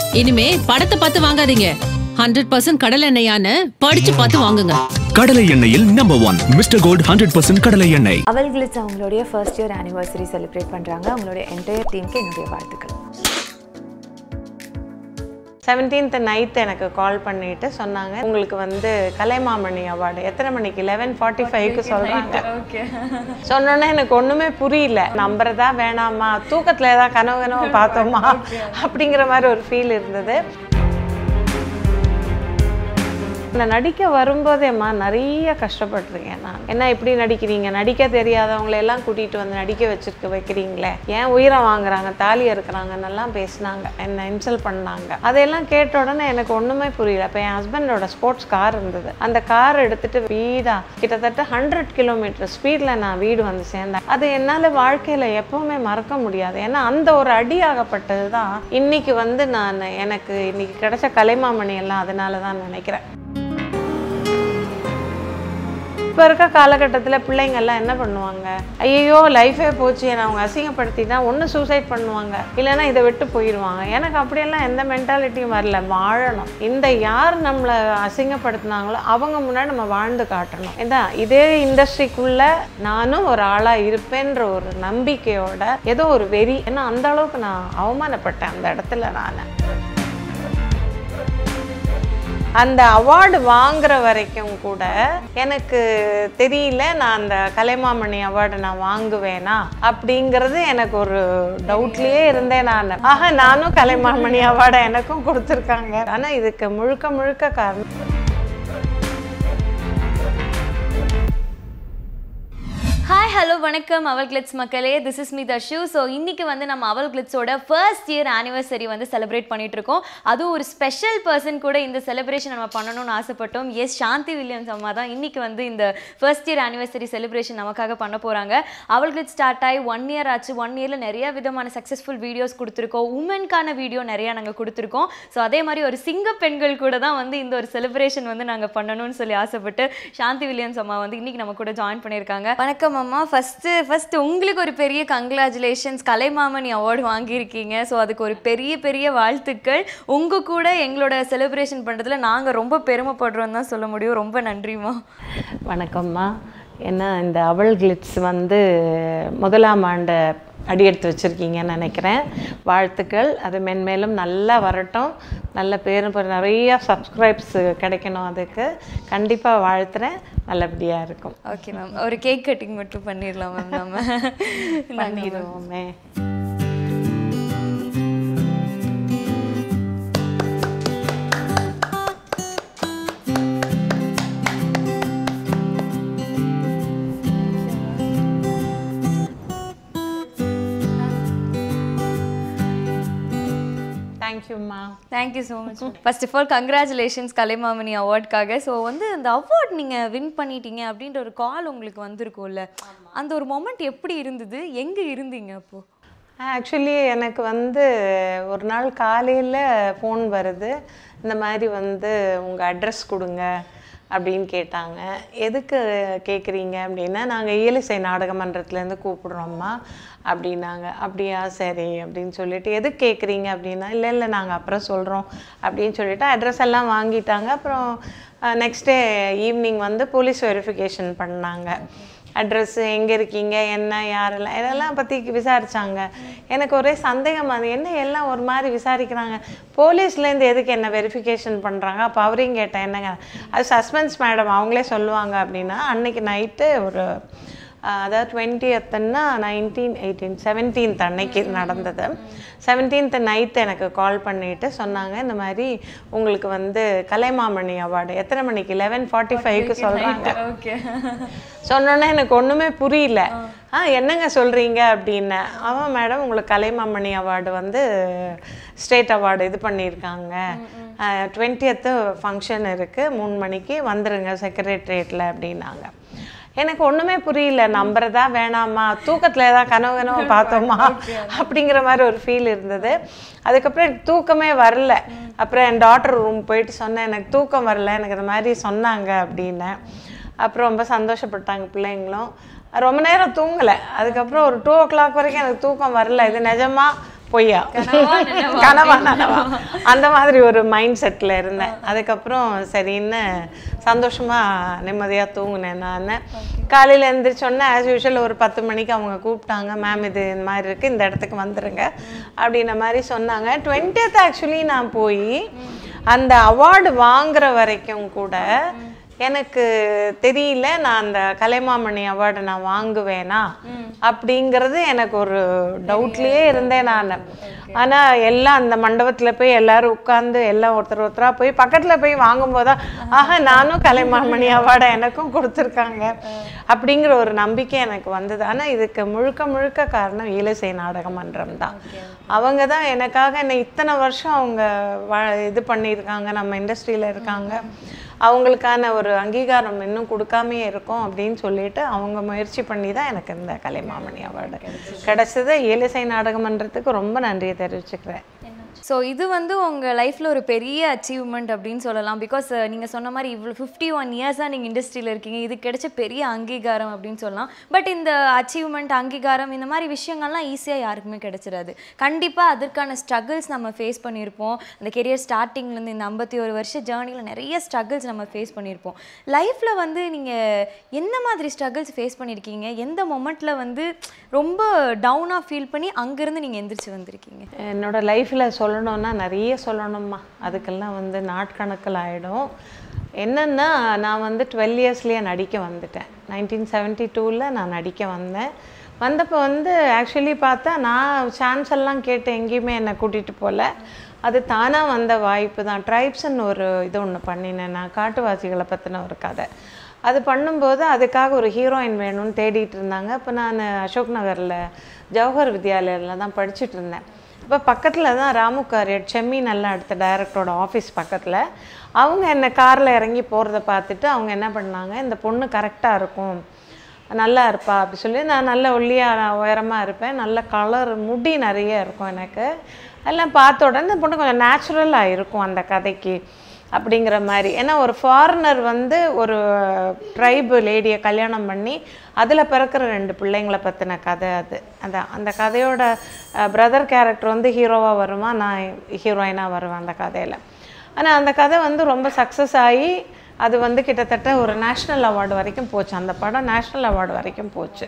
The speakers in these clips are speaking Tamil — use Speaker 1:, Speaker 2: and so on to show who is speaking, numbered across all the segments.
Speaker 1: இனிமே படத்தை பார்த்து வாங்காதீங்க ஹண்ட்ரட் பர்சன்ட் கடல் எண்ணெயான்னு படிச்சு பார்த்து வாங்குங்க
Speaker 2: கடலை எண்ணெயில் number one Mister Gold hundred percent கடலை எண்ணெய்
Speaker 3: அவல் கிளிட்ஸ் அவங்களுடைய ஃபர்ஸ்ட் இயர் ஆனிவர்சரி செலிப்ரேட் பண்ணுறாங்க அவங்களுடைய என்டையர் டீமுக்கு என்னுடைய வாழ்த்துக்கள்
Speaker 4: செவன்டீன்த் நைட் எனக்கு கால் பண்ணிட்டு சொன்னாங்க உங்களுக்கு வந்து கலைமாமணி அவார்டு எத்தனை மணிக்கு லெவன் ஃபார்ட்டி ஃபைவ்க்கு சொல்கிறாங்க சொன்னோன்னே எனக்கு ஒன்றுமே புரியல நம்புறதா வேணாமா தூக்கத்தில் ஏதாவது கனவு கனவு பார்த்தோமா அப்படிங்கிற மாதிரி ஒரு ஃபீல் இருந்தது நான் நடிக்க வரும்போதேம்மா நிறைய கஷ்டப்பட்டிருக்கேன் நான் என்ன இப்படி நடிக்கிறீங்க நடிக்க தெரியாதவங்களை எல்லாம் கூட்டிகிட்டு வந்து நடிக்க வச்சிருக்க வைக்கிறீங்களே ஏன் உயிரை வாங்குறாங்க தாலி இருக்கிறாங்கன்னெல்லாம் பேசினாங்க என்னை இன்சல்ட் பண்ணாங்க அதையெல்லாம் கேட்ட உடனே எனக்கு ஒன்றுமே புரியல இப்போ என் ஹஸ்பண்டோட ஸ்போர்ட்ஸ் கார் இருந்தது அந்த கார் எடுத்துட்டு வீடா கிட்டத்தட்ட ஹண்ட்ரட் கிலோமீட்டர் ஸ்பீடில் நான் வீடு வந்து சேர்ந்தேன் அது என்னால் வாழ்க்கையில் எப்பவுமே மறக்க முடியாது ஏன்னா அந்த ஒரு அடியாகப்பட்டது தான் இன்னைக்கு வந்து நான் எனக்கு இன்னைக்கு கிடைச்ச கலைமாமணி எல்லாம் அதனால தான் நினைக்கிறேன் இப்போ இருக்க காலகட்டத்தில் பிள்ளைங்க எல்லாம் என்ன பண்ணுவாங்க ஐயோ லைஃபே போச்சு என்னை அவங்க அசிங்கப்படுத்தினா ஒன்று சூசைட் பண்ணுவாங்க இல்லைன்னா இதை விட்டு போயிடுவாங்க எனக்கு அப்படியெல்லாம் எந்த மென்டாலிட்டியும் வரல வாழணும் இந்த யார் நம்மளை அசிங்கப்படுத்தினாங்களோ அவங்க முன்னாடி நம்ம வாழ்ந்து காட்டணும் இதான் இதே இண்டஸ்ட்ரிக்குள்ள நானும் ஒரு ஆளாக இருப்பேன்ற ஒரு நம்பிக்கையோட ஏதோ ஒரு வெறி ஏன்னா அந்த அளவுக்கு நான் அவமானப்பட்டேன் அந்த இடத்துல நான் அந்த அவார்டு வாங்குற வரைக்கும் கூட எனக்கு தெரியல நான் அந்த கலைமாமணி அவார்டு நான் வாங்குவேனா அப்படிங்கிறது எனக்கு ஒரு டவுட்லயே இருந்தேன் நான் ஆக நானும் கலைமாமணி அவார்டை எனக்கும் கொடுத்துருக்காங்க ஆனால் இதுக்கு முழுக்க முழுக்க காரணம்
Speaker 5: ஹாய் ஹலோ வணக்கம் அவல் கிளிட்ஸ் மக்களே this is me Darshu so இன்னைக்கு வந்து நம்ம அவல் கிளிட்ஸோட ஃபர்ஸ்ட் இயர் ஆனிவர்சரி வந்து செலிப்ரேட் பண்ணிட்டு இருக்கோம் அதுவும் ஒரு ஸ்பெஷல் பர்சன் கூட இந்த செலிப்ரேஷன் நம்ம பண்ணணும்னு ஆசைப்பட்டோம் எஸ் சாந்தி வில்லியம்ஸ் அம்மா தான் இன்னைக்கு வந்து இந்த ஃபர்ஸ்ட் இயர் ஆனிவர்சரி செலிப்ரேஷன் நமக்காக பண்ண போகிறாங்க அவல் கிளிட்ஸ் ஸ்டார்ட் ஆகி ஒன் இயர் ஆச்சு ஒன் இயரில் நிறைய விதமான சக்ஸஸ்ஃபுல் வீடியோஸ் கொடுத்துருக்கோம் உமனுக்கான வீடியோ நிறையா நாங்கள் கொடுத்துருக்கோம் ஸோ அதே மாதிரி ஒரு சிங்க பெண்கள் கூட தான் வந்து இந்த ஒரு செலிப்ரேஷன் வந்து நாங்கள் பண்ணணும்னு சொல்லி ஆசைப்பட்டு சாந்தி வில்லியம்ஸ் அம்மா வந்து இன்னைக்கு நம்ம கூட ஜாயின் பண்ணியிருக்காங்க வணக்கம் அம்மா ஃபஸ்ட்டு ஃபஸ்ட்டு உங்களுக்கு ஒரு பெரிய கங்க்ராச்சுலேஷன்ஸ் கலைமாமணி அவார்டு வாங்கியிருக்கீங்க ஸோ அதுக்கு ஒரு பெரிய பெரிய வாழ்த்துக்கள் உங்கள் கூட எங்களோட செலிப்ரேஷன் பண்ணுறதுல நாங்கள் ரொம்ப பெருமைப்படுறோம் தான் சொல்ல முடியும் ரொம்ப நன்றிம்மா
Speaker 4: வணக்கம்மா ஏன்னா இந்த அவள் கிளிட்ஸ் வந்து முதலாம் ஆண்டு அடியெடுத்து வச்சுருக்கீங்கன்னு நினைக்கிறேன் வாழ்த்துக்கள் அது மென்மேலும் நல்லா வரட்டும் நல்ல பேரும் இப்போ நிறைய சப்ஸ்கிரைப்ஸ் கிடைக்கணும் அதுக்கு கண்டிப்பாக வாழ்த்துறேன் நல்லபடியாக இருக்கும்
Speaker 5: ஓகே மேம் ஒரு கேக் கட்டிங் மட்டும் பண்ணிடலாம் மேம் நம்ம நாங்கள்
Speaker 4: பண்ணிடுவோமே தேங்க்யூம்மா
Speaker 5: thank you so much first of all congratulations Kalaimamani அவார்ட்காக ஸோ வந்து அந்த அவார்ட் நீங்கள் வின் பண்ணிட்டீங்க அப்படின்ற ஒரு கால் உங்களுக்கு வந்திருக்கும்ல அந்த ஒரு மொமெண்ட் எப்படி இருந்தது எங்கே இருந்தீங்க அப்போது
Speaker 4: ஆக்சுவலி எனக்கு வந்து ஒரு நாள் காலையில் ஃபோன் வருது இந்த மாதிரி வந்து உங்கள் அட்ரஸ் கொடுங்க அப்படின்னு கேட்டாங்க எதுக்கு கேட்குறீங்க அப்படின்னா நாங்கள் இயலிசை நாடக மன்றத்துலேருந்து கூப்பிடுறோம்மா அப்படின்னாங்க அப்படியா சரி அப்படின்னு சொல்லிட்டு எதுக்கு கேட்குறீங்க அப்படின்னா இல்லை இல்லை நாங்கள் அப்புறம் சொல்கிறோம் அப்படின்னு சொல்லிட்டு அட்ரஸ் எல்லாம் வாங்கிட்டாங்க அப்புறம் நெக்ஸ்ட் டே ஈவினிங் வந்து போலீஸ் வெரிஃபிகேஷன் பண்ணாங்க அட்ரஸ் எங்கே இருக்கீங்க என்ன யாரெல்லாம் இதெல்லாம் பற்றி விசாரிச்சாங்க எனக்கு ஒரே சந்தேகம் அது என்ன எல்லாம் ஒரு மாதிரி விசாரிக்கிறாங்க போலீஸ்லேருந்து எதுக்கு என்ன வெரிஃபிகேஷன் பண்ணுறாங்க அப்போ அவரையும் கேட்டேன் என்னங்க அது சஸ்பென்ஸ் மேடம் அவங்களே சொல்லுவாங்க அப்படின்னா அன்னைக்கு நைட்டு ஒரு ஆஹ், அதாவது டுவெண்ட்டியத்துன்னா நைன்டீன் எயிட்டீன் செவன்டீன்த் அன்னைக்கு நடந்தது செவன்டீன்த் நைட் எனக்கு கால் பண்ணிட்டு சொன்னாங்க இந்த மாதிரி உங்களுக்கு வந்து கலைமாமணி அவார்டு எத்தனை மணிக்கு லெவன் ஃபார்ட்டி ஃபைவ்க்கு சொல்கிறாங்க
Speaker 5: ஓகே
Speaker 4: சொன்னோன்னே எனக்கு ஒன்றுமே புரியல ஆ என்னங்க சொல்கிறீங்க அப்படின்னேன் ஆமாம் மேடம் உங்களுக்கு கலைமாமணி அவார்டு வந்து ஸ்டேட் அவார்டு இது பண்ணியிருக்காங்க டுவெண்ட்டியத்து ஃபங்க்ஷன் இருக்குது மூணு மணிக்கு வந்துருங்க செக்ரட்டரியேட்டில் அப்படின்னாங்க எனக்கு ஒன்றுமே புரியல நம்புறதா வேணாமா தூக்கத்தில் ஏதாவது கனவு கனவு பார்த்தோமா அப்படிங்கிற மாதிரி ஒரு ஃபீல் இருந்தது அதுக்கப்புறம் எனக்கு தூக்கமே வரல அப்புறம் என் டாட்டர் ரூம் போயிட்டு சொன்னேன் எனக்கு தூக்கம் வரல எனக்கு இந்த மாதிரி சொன்னாங்க அப்படின்னேன் அப்புறம் ரொம்ப சந்தோஷப்பட்டாங்க பிள்ளைங்களும் ரொம்ப நேரம் தூங்கலை அதுக்கப்புறம் ஒரு டூ ஓ கிளாக் வரைக்கும் எனக்கு தூக்கம் வரல இது நிஜமா பொய்யா கனவா நனவா அந்த மாதிரி ஒரு மைண்ட் செட்டில் இருந்தேன் அதுக்கப்புறம் சரின்னு சந்தோஷமாக நிம்மதியாக தூங்கினேன் நான் காலையில் எழுந்திரிச்சோன்னே ஆஸ் யூஷுவல் ஒரு பத்து மணிக்கு அவங்க கூப்பிட்டாங்க மேம் இது இந்த மாதிரி இருக்குது இந்த இடத்துக்கு வந்துருங்க அப்படின்ன மாதிரி சொன்னாங்க டுவெண்ட்டியத் ஆக்சுவலி நான் போய் அந்த அவார்டு வாங்குற வரைக்கும் கூட எனக்கு தெரியல நான் அந்த கலைமாமணி அவார்டு நான் வாங்குவேனா அப்படிங்கிறது எனக்கு ஒரு டவுட்லேயே இருந்தேன் நான் ஆனால் எல்லாம் அந்த மண்டபத்தில் போய் எல்லாரும் உட்காந்து எல்லாம் ஒருத்தர் ஒருத்தராக போய் பக்கத்தில் போய் வாங்கும்போது ஆஹா நானும் கலைமாமணி அவார்டை எனக்கும் கொடுத்துருக்காங்க அப்படிங்கிற ஒரு நம்பிக்கை எனக்கு வந்தது ஆனால் இதுக்கு முழுக்க முழுக்க காரணம் ஈலசை நாடக மன்றம் தான் அவங்க தான் எனக்காக என்னை இத்தனை வருஷம் அவங்க வா- இது பண்ணியிருக்காங்க நம்ம இண்டஸ்ட்ரியில் இருக்காங்க அவங்களுக்கான ஒரு அங்கீகாரம் இன்னும் கொடுக்காமையே இருக்கும் அப்படின்னு சொல்லிட்டு அவங்க முயற்சி பண்ணி தான் எனக்கு இந்த கலைமாமணி அவார்டு கிடைச்சது ஏலிசை நாடகமன்றத்துக்கு ரொம்ப நன்றியை தெரிவிச்சுக்கிறேன்
Speaker 5: ஸோ இது வந்து உங்கள் லைஃப்பில் ஒரு பெரிய அச்சீவ்மெண்ட் அப்படின்னு சொல்லலாம் பிகாஸ் நீங்கள் சொன்ன மாதிரி இவ்வளோ ஃபிஃப்டி ஒன் இயர்ஸாக நீங்கள் இண்டஸ்ட்ரியில் இருக்கீங்க இது கிடைச்ச பெரிய அங்கீகாரம் அப்படின்னு சொல்லலாம் பட் இந்த அச்சீவ்மெண்ட் அங்கீகாரம் இந்த மாதிரி விஷயங்கள்லாம் ஈஸியாக யாருக்குமே கிடைச்சிடாது கண்டிப்பாக அதற்கான ஸ்ட்ரகிள்ஸ் நம்ம ஃபேஸ் பண்ணியிருப்போம் அந்த கெரியர் ஸ்டார்டிங்லேருந்து இந்த ஐம்பத்தி ஒரு வருஷ ஜேர்னியில் நிறைய ஸ்ட்ரகிள்ஸ் நம்ம ஃபேஸ் பண்ணியிருப்போம் லைஃப்பில் வந்து நீங்கள் எந்த மாதிரி ஸ்ட்ரகிள்ஸ் ஃபேஸ் பண்ணியிருக்கீங்க எந்த மொமெண்ட்டில் வந்து ரொம்ப டவுனாக ஃபீல் பண்ணி அங்கேருந்து நீங்கள் எந்திரிச்சு வந்திருக்கீங்க
Speaker 4: என்னோட லைஃப்பில் சொல்லணும்னா நிறைய சொல்லணும்மா அதுக்கெல்லாம் வந்து நாட்கணக்கில் ஆகிடும் என்னென்னா நான் வந்து டுவெல் இயர்ஸ்லேயே நடிக்க வந்துட்டேன் நைன்டீன் செவன்ட்டி டூவில் நான் நடிக்க வந்தேன் வந்தப்போ வந்து ஆக்சுவலி பார்த்தா நான் சான்ஸ் எல்லாம் கேட்டு எங்கேயுமே என்னை கூட்டிகிட்டு போகல அது தானாக வந்த வாய்ப்பு தான் ட்ரைப்ஸ்ன்னு ஒரு இது ஒன்று பண்ணினேன் நான் காட்டுவாசிகளை பற்றின ஒரு கதை அது பண்ணும்போது அதுக்காக ஒரு ஹீரோயின் வேணும்னு தேடிட்டு இருந்தாங்க அப்போ நான் அசோக் நகரில் ஜவஹர் வித்யாலயில் தான் படிச்சுட்டு இருந்தேன் அப்போ பக்கத்தில் தான் ராமு காரியட் செம்மி நல்லா அடுத்த டைரக்டரோட ஆஃபீஸ் பக்கத்தில் அவங்க என்னை காரில் இறங்கி போகிறத பார்த்துட்டு அவங்க என்ன பண்ணாங்க இந்த பொண்ணு கரெக்டாக இருக்கும் நல்லா இருப்பா அப்படி சொல்லி நான் நல்ல ஒல்லியாக உயரமாக இருப்பேன் நல்ல கலர் முடி நிறைய இருக்கும் எனக்கு எல்லாம் பார்த்த உடனே இந்த பொண்ணு கொஞ்சம் நேச்சுரலாக இருக்கும் அந்த கதைக்கு அப்படிங்கிற மாதிரி ஏன்னா ஒரு ஃபாரினர் வந்து ஒரு ட்ரைபு லேடியை கல்யாணம் பண்ணி அதில் பிறக்கிற ரெண்டு பிள்ளைங்களை பற்றின கதை அது அந்த அந்த கதையோட பிரதர் கேரக்டர் வந்து ஹீரோவாக வருமா நான் ஹீரோயினாக வருவேன் அந்த கதையில் ஆனால் அந்த கதை வந்து ரொம்ப சக்ஸஸ் ஆகி அது வந்து கிட்டத்தட்ட ஒரு நேஷ்னல் அவார்டு வரைக்கும் போச்சு அந்த படம் நேஷ்னல் அவார்டு வரைக்கும் போச்சு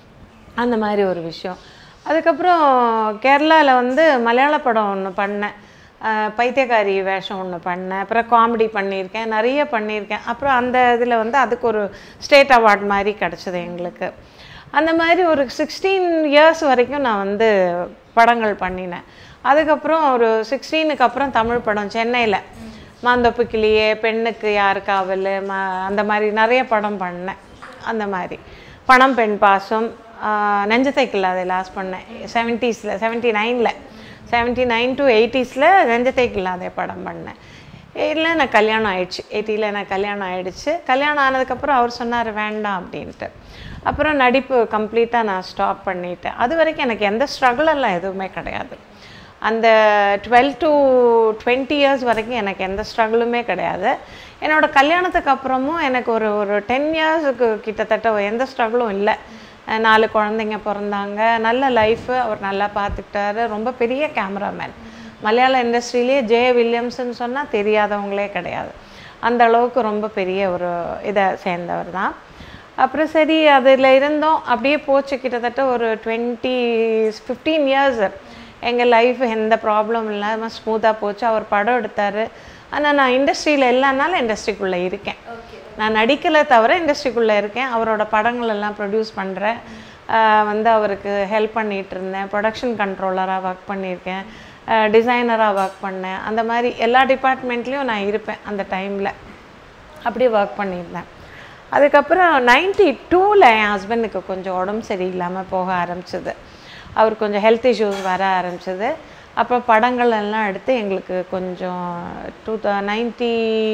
Speaker 4: அந்த மாதிரி ஒரு விஷயம் அதுக்கப்புறம் கேரளாவில் வந்து மலையாள படம் ஒன்று பண்ணேன் அஹ் பைத்தியக்காரி வேஷம் ஒன்று பண்ணேன் அப்புறம் காமெடி பண்ணியிருக்கேன் நிறைய பண்ணியிருக்கேன் அப்புறம் அந்த இதில் வந்து அதுக்கு ஒரு ஸ்டேட் அவார்ட் மாதிரி கிடச்சிது எங்களுக்கு அந்த மாதிரி ஒரு சிக்ஸ்டீன் இயர்ஸ் வரைக்கும் நான் வந்து படங்கள் பண்ணினேன் அதுக்கப்புறம் ஒரு சிக்ஸ்டீனுக்கு அப்புறம் தமிழ் படம் சென்னையில் மாந்தொப்பு கிளியே பெண்ணுக்கு யாரு காவல் ம அந்த மாதிரி நிறைய படம் பண்ணேன் அந்த மாதிரி பணம் பெண் பாசம் ஆஹ் நெஞ்சத்தை கில்லாதை லாஸ் பண்ணேன் செவன்ட்டீஸில் செவன்ட்டி நைனில் செவன்ட்டி நைன் டு எயிட்டிஸில் நெஞ்சத்தை கில்லாதை படம் பண்ணேன் இல்லை எனக்கு கல்யாணம் ஆயிடுச்சு எயிட்டியில் எனக்கு கல்யாணம் ஆயிடுச்சு கல்யாணம் ஆனதுக்கப்புறம் அவர் சொன்னார் வேண்டாம் அப்படின்ட்டு அப்புறம் நடிப்பு கம்ப்ளீட்டாக நான் ஸ்டாப் பண்ணிட்டேன் அது வரைக்கும் எனக்கு எந்த struggle எல்லாம் எதுவுமே கிடையாது அந்த டுவெல் டு டுவெண்ட்டி இயர்ஸ் வரைக்கும் எனக்கு எந்த ஸ்ட்ரகிளுமே கிடையாது என்னோட கல்யாணத்துக்கு அப்புறமும் எனக்கு ஒரு ஒரு டென் இயர்ஸுக்கு கிட்டத்தட்ட எந்த ஸ்ட்ரகிளும் இல்லை அஹ் நாலு குழந்தைங்க பிறந்தாங்க நல்ல லைஃபு அவர் நல்லா பார்த்துக்கிட்டாரு ரொம்ப பெரிய கேமராமேன் மலையாள இண்டஸ்ட்ரியிலே ஜே வில்லியம்ஸ்னு சொன்னால் தெரியாதவங்களே கிடையாது அந்த அளவுக்கு ரொம்ப பெரிய ஒரு இதை சேர்ந்தவர் தான் அப்புறம் சரி அதில் இருந்தோம் அப்படியே போச்சு கிட்டத்தட்ட ஒரு டுவெண்ட்டி ஃபிஃப்டீன் இயர்ஸ் எங்கள் லைஃப் எந்த ப்ராப்ளம் இல்லாமல் ஸ்மூத்தாக போச்சு அவர் படம் எடுத்தார் ஆனால் நான் இண்டஸ்ட்ரியில் இல்லைனாலும் இண்டஸ்ட்ரிக்குள்ளே இருக்கேன் நான் நடிக்கலை தவிர இண்டஸ்ட்ரிக்குள்ளே இருக்கேன் அவரோட படங்கள் எல்லாம் ப்ரொடியூஸ் பண்ணுறேன் வந்து அவருக்கு ஹெல்ப் பண்ணிகிட்டு இருந்தேன் ப்ரொடக்ஷன் கண்ட்ரோலராக ஒர்க் பண்ணியிருக்கேன் டிசைனராக ஒர்க் பண்ணேன் அந்த மாதிரி எல்லா டிபார்ட்மெண்ட்லேயும் நான் இருப்பேன் அந்த டைமில் அப்படியே ஒர்க் பண்ணியிருந்தேன் அதுக்கப்புறம் நைன்டி டூவில் என் ஹஸ்பண்டுக்கு கொஞ்சம் உடம்பு சரியில்லாமல் போக ஆரம்பிச்சது அவர் கொஞ்சம் ஹெல்த் இஷ்யூஸ் வர ஆரம்பிச்சது அப்போ படங்கள் எல்லாம் எடுத்து எங்களுக்கு கொஞ்சம் டூ த நைன்டி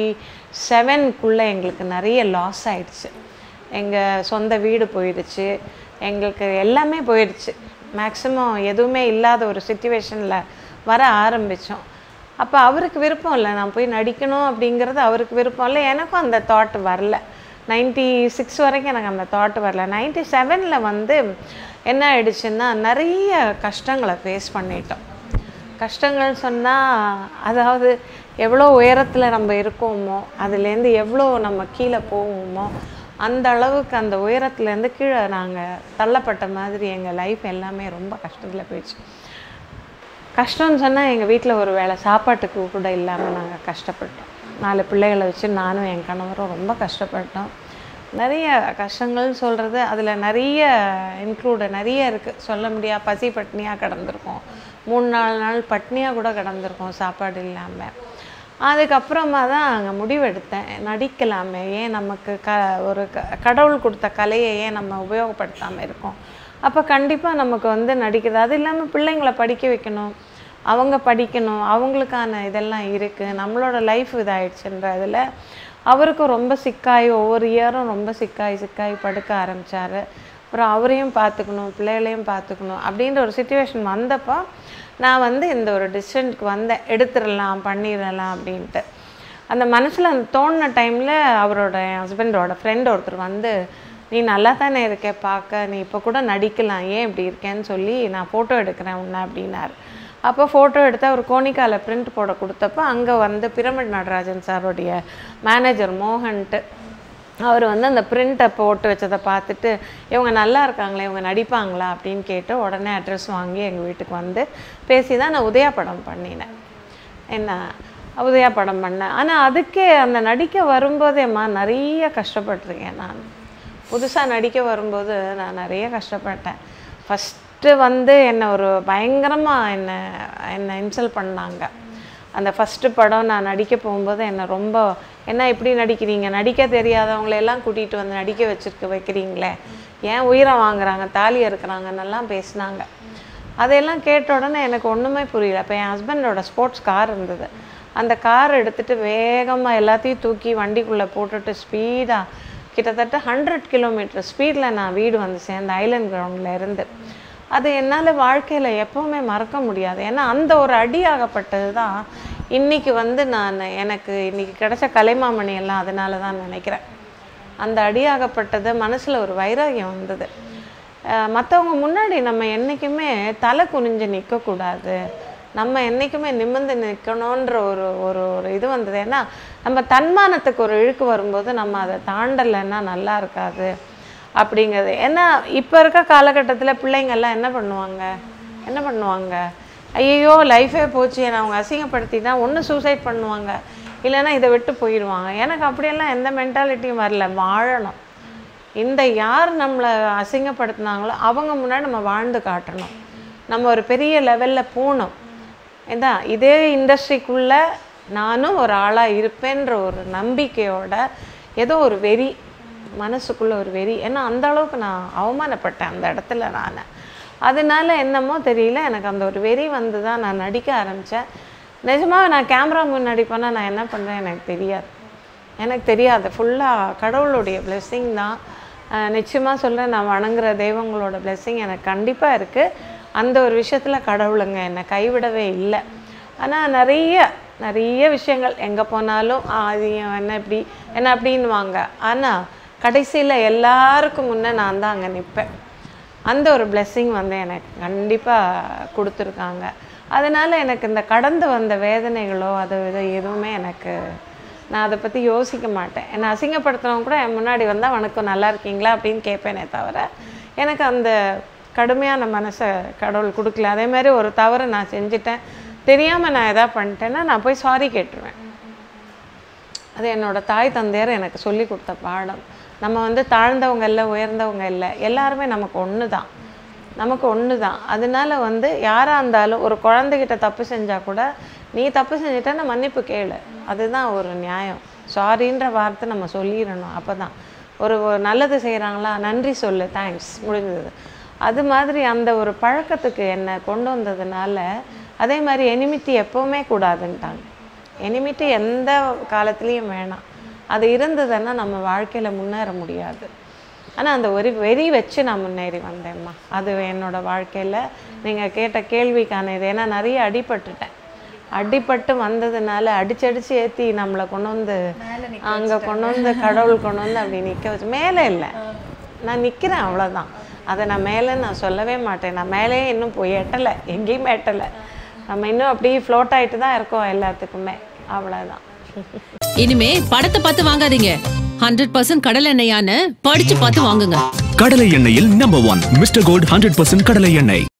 Speaker 4: செவனுக்குள்ளே எங்களுக்கு நிறைய லாஸ் ஆயிடுச்சு எங்கள் சொந்த வீடு போயிடுச்சு எங்களுக்கு எல்லாமே போயிடுச்சு மேக்ஸிமம் எதுவுமே இல்லாத ஒரு சுச்சுவேஷனில் வர ஆரம்பித்தோம் அப்போ அவருக்கு விருப்பம் இல்லை நான் போய் நடிக்கணும் அப்படிங்கிறது அவருக்கு விருப்பம் இல்லை எனக்கும் அந்த தாட் வரல நைன்ட்டி சிக்ஸ் வரைக்கும் எனக்கு அந்த தாட் வரல நைன்ட்டி செவனில் வந்து என்ன ஆயிடுச்சுன்னா நிறைய கஷ்டங்களை ஃபேஸ் பண்ணிட்டோம் கஷ்டங்கள் சொன்னால் அதாவது எவ்வளோ உயரத்தில் நம்ம இருக்கோமோ அதுலேருந்து எவ்வளோ நம்ம கீழே போவோமோ அந்த அளவுக்கு அந்த உயரத்துலேருந்து கீழே நாங்கள் தள்ளப்பட்ட மாதிரி எங்கள் லைஃப் எல்லாமே ரொம்ப கஷ்டத்தில் போயிடுச்சு கஷ்டம்னு சொன்னால் எங்கள் வீட்டில் ஒரு வேளை சாப்பாட்டுக்கு கூட இல்லாமல் நாங்கள் கஷ்டப்பட்டோம் நாலு பிள்ளைகளை வச்சு நானும் என் கணவரும் ரொம்ப கஷ்டப்பட்டோம் நிறைய கஷ்டங்கள் சொல்கிறது அதில் நிறைய இன்க்ளூடு நிறைய இருக்குது சொல்ல முடியாது பசி பட்னியாக கிடந்திருக்கோம் மூணு நாலு நாள் பட்னியாக கூட கிடந்திருக்கோம் சாப்பாடு இல்லாமல் அதுக்கப்புறமா தான் அங்கே முடிவெடுத்தேன் நடிக்கலாமே ஏன் நமக்கு க ஒரு க கடவுள் கொடுத்த கலையை ஏன் நம்ம உபயோகப்படுத்தாமல் இருக்கோம் அப்போ கண்டிப்பாக நமக்கு வந்து நடிக்கிறது அது இல்லாமல் பிள்ளைங்களை படிக்க வைக்கணும் அவங்க படிக்கணும் அவங்களுக்கான இதெல்லாம் இருக்குது நம்மளோட லைஃப் இதாயிடுச்சுன்ற இதில் அவருக்கும் ரொம்ப சிக்காய் ஒவ்வொரு இயரும் ரொம்ப சிக்காய் சிக்காய் படுக்க ஆரம்பித்தார் அப்புறம் அவரையும் பார்த்துக்கணும் பிள்ளைகளையும் பார்த்துக்கணும் அப்படின்ற ஒரு சுச்சுவேஷன் வந்தப்போ நான் வந்து இந்த ஒரு டிசிஷனுக்கு வந்தேன் எடுத்துடலாம் பண்ணிடலாம் அப்படின்ட்டு அந்த மனசில் அந்த தோணின டைமில் அவரோட என் ஹஸ்பண்டோட ஃப்ரெண்ட் ஒருத்தர் வந்து நீ நல்லா தானே இருக்க பார்க்க நீ இப்போ கூட நடிக்கலாம் ஏன் இப்படி இருக்கேன்னு சொல்லி நான் ஃபோட்டோ எடுக்கிறேன் உன்னை அப்படின்னாரு அப்போ ஃபோட்டோ எடுத்து அவர் கோனிக்கால பிரிண்ட் போட கொடுத்தப்போ அங்கே வந்து பிரமிட் நடராஜன் சாருடைய மேனேஜர் மோகன்ட்டு அவர் வந்து அந்த பிரிண்ட்டை போட்டு வச்சதை பார்த்துட்டு இவங்க நல்லா இருக்காங்களே இவங்க நடிப்பாங்களா அப்படின்னு கேட்டு உடனே அட்ரஸ் வாங்கி எங்கள் வீட்டுக்கு வந்து பேசி தான் நான் உதயா படம் பண்ணினேன் என்ன உதயா படம் பண்ணேன் ஆனால் அதுக்கே அந்த நடிக்க வரும்போதேம்மா நிறைய கஷ்டப்பட்டிருக்கேன் நான் புதுசாக நடிக்க வரும்போது நான் நிறைய கஷ்டப்பட்டேன் ஃபஸ்ட்டு வந்து என்னை ஒரு பயங்கரமாக என்னை என்னை இன்சல்ட் பண்ணாங்க அந்த ஃபஸ்ட்டு படம் நான் நடிக்க போகும்போது என்னை ரொம்ப என்ன இப்படி நடிக்கிறீங்க நடிக்க தெரியாதவங்களை எல்லாம் கூட்டிகிட்டு வந்து நடிக்க வச்சிருக்க வைக்கிறீங்களே ஏன் உயிரை வாங்குறாங்க தாலி இருக்கிறாங்கன்னெல்லாம் பேசினாங்க அதையெல்லாம் கேட்ட உடனே எனக்கு ஒன்றுமே புரியல அப்போ என் ஹஸ்பண்டோட ஸ்போர்ட்ஸ் கார் இருந்தது அந்த கார் எடுத்துகிட்டு வேகமாக எல்லாத்தையும் தூக்கி வண்டிக்குள்ளே போட்டுட்டு ஸ்பீடாக கிட்டத்தட்ட ஹண்ட்ரட் கிலோமீட்டர் ஸ்பீடில் நான் வீடு வந்து சேர்ந்த ஐலண்ட் கிரவுண்டில் இருந்து அது என்னால் வாழ்க்கையில் எப்போவுமே மறக்க முடியாது ஏன்னா அந்த ஒரு அடியாகப்பட்டது தான் இன்றைக்கி வந்து நான் எனக்கு இன்றைக்கி கிடைச்ச கலைமாமணி எல்லாம் அதனால தான் நினைக்கிறேன் அந்த அடியாகப்பட்டது மனசில் ஒரு வைராகியம் வந்தது மற்றவங்க முன்னாடி நம்ம என்றைக்குமே தலை குனிஞ்சு நிற்கக்கூடாது நம்ம என்றைக்குமே நிமிர்ந்து நிற்கணுன்ற ஒரு ஒரு ஒரு இது வந்தது ஏன்னா நம்ம தன்மானத்துக்கு ஒரு இழுக்கு வரும்போது நம்ம அதை தாண்டலைன்னா நல்லா இருக்காது அப்படிங்கிறது ஏன்னா இப்போ இருக்க காலகட்டத்தில் பிள்ளைங்கள்லாம் என்ன பண்ணுவாங்க என்ன பண்ணுவாங்க ஐயோ லைஃபே போச்சு என்னை அவங்க அசிங்கப்படுத்திட்டா ஒன்று சூசைட் பண்ணுவாங்க இல்லைன்னா இதை விட்டு போயிடுவாங்க எனக்கு அப்படியெல்லாம் எந்த மென்டாலிட்டியும் வரல வாழணும் இந்த யார் நம்மளை அசிங்கப்படுத்தினாங்களோ அவங்க முன்னாடி நம்ம வாழ்ந்து காட்டணும் நம்ம ஒரு பெரிய லெவலில் போகணும் இதான் இதே இண்டஸ்ட்ரிக்குள்ளே நானும் ஒரு ஆளாக இருப்பேன்ற ஒரு நம்பிக்கையோட ஏதோ ஒரு வெறி மனசுக்குள்ளே ஒரு வெறி ஏன்னா அந்த அளவுக்கு நான் அவமானப்பட்டேன் அந்த இடத்துல நான் அதனால என்னமோ தெரியல எனக்கு அந்த ஒரு வெறி வந்து தான் நான் நடிக்க ஆரம்பித்தேன் நிஜமாக நான் கேமரா முன்னாடி போனால் நான் என்ன பண்ணுறேன் எனக்கு தெரியாது எனக்கு தெரியாது ஃபுல்லாக கடவுளுடைய blessing தான் நிச்சயமாக சொல்கிறேன் நான் வணங்குற தெய்வங்களோட blessing எனக்கு கண்டிப்பாக இருக்குது அந்த ஒரு விஷயத்தில் கடவுளுங்க என்னை கைவிடவே இல்லை ஆனால் நிறைய நிறைய விஷயங்கள் எங்கே போனாலும் "ஆ, அது ஏன் என்ன இப்படி என்ன அப்படின்னுவாங்க ஆனால் கடைசியில் எல்லாருக்கும் முன்னே நான் தான் அங்கே நிற்பேன் அந்த ஒரு blessing வந்து எனக்கு கண்டிப்பாக கொடுத்துருக்காங்க அதனால் எனக்கு இந்த கடந்து வந்த வேதனைகளோ அது இது எதுவுமே எனக்கு நான் அதை பற்றி யோசிக்க மாட்டேன் என்னை அசிங்கப்படுத்துறவங்க கூட என் முன்னாடி வந்தால் வணக்கம் நல்லா இருக்கீங்களா அப்படின்னு கேட்பேனே தவிர எனக்கு அந்த கடுமையான மனசை கடவுள் கொடுக்கல அதே மாதிரி ஒரு தவறை நான் செஞ்சுட்டேன் தெரியாமல் நான் எதா பண்ணிட்டேன்னா நான் போய் சாரி கேட்டுருவேன் அது என்னோட தாய் தந்தையர் எனக்கு சொல்லி கொடுத்த பாடம் நம்ம வந்து தாழ்ந்தவங்க இல்லை உயர்ந்தவங்க இல்லை எல்லாருமே நமக்கு ஒன்று தான் நமக்கு ஒன்று தான் அதனால வந்து யாராக இருந்தாலும் ஒரு குழந்தைகிட்ட தப்பு செஞ்சால் கூட நீ தப்பு செஞ்சிட்டேன்னா மன்னிப்பு கேளு அதுதான் ஒரு நியாயம் சாரின்ற வார்த்தை நம்ம சொல்லிடணும் அப்போ தான் ஒரு ஒரு நல்லது செய்கிறாங்களா நன்றி சொல்லு தேங்க்ஸ் முடிஞ்சது அது மாதிரி அந்த ஒரு பழக்கத்துக்கு என்னை கொண்டு வந்ததுனால அதே மாதிரி எனிமிட்டி எப்போவுமே கூடாதுன்ட்டாங்க எனிமிட்டி எந்த காலத்துலேயும் வேணாம் அது இருந்ததுன்னா நம்ம வாழ்க்கையில் முன்னேற முடியாது ஆனால் அந்த ஒரு வெறி வச்சு நான் முன்னேறி வந்தேம்மா அது என்னோட வாழ்க்கையில் நீங்கள் கேட்ட கேள்விக்கான இது ஏன்னா நிறைய அடிபட்டுட்டேன் அடிபட்டு வந்ததுனால அடிச்சடிச்சு ஏற்றி நம்மளை கொண்டு வந்து அங்கே கொண்டு வந்து கடவுள் கொண்டு வந்து அப்படி நிற்க வச்சு மேலே இல்லை நான் நிற்கிறேன் அவ்வளோதான் அதை நான் மேலே நான் சொல்லவே மாட்டேன் நான் மேலேயே இன்னும் போய் எட்டலை எங்கேயுமே எட்டலை நம்ம இன்னும் அப்படியே ஃப்ளோட் ஆகிட்டு தான் இருக்கோம் எல்லாத்துக்குமே அவ்வளோதான்
Speaker 1: இனிமே படத்தை பார்த்து வாங்காதீங்க ஹண்ட்ரட் பர்சன்ட் கடல் எண்ணெயான்னு படிச்சு பார்த்து வாங்குங்க
Speaker 2: கடலை எண்ணெயில் number one Mister Gold hundred percent கடலை எண்ணெய்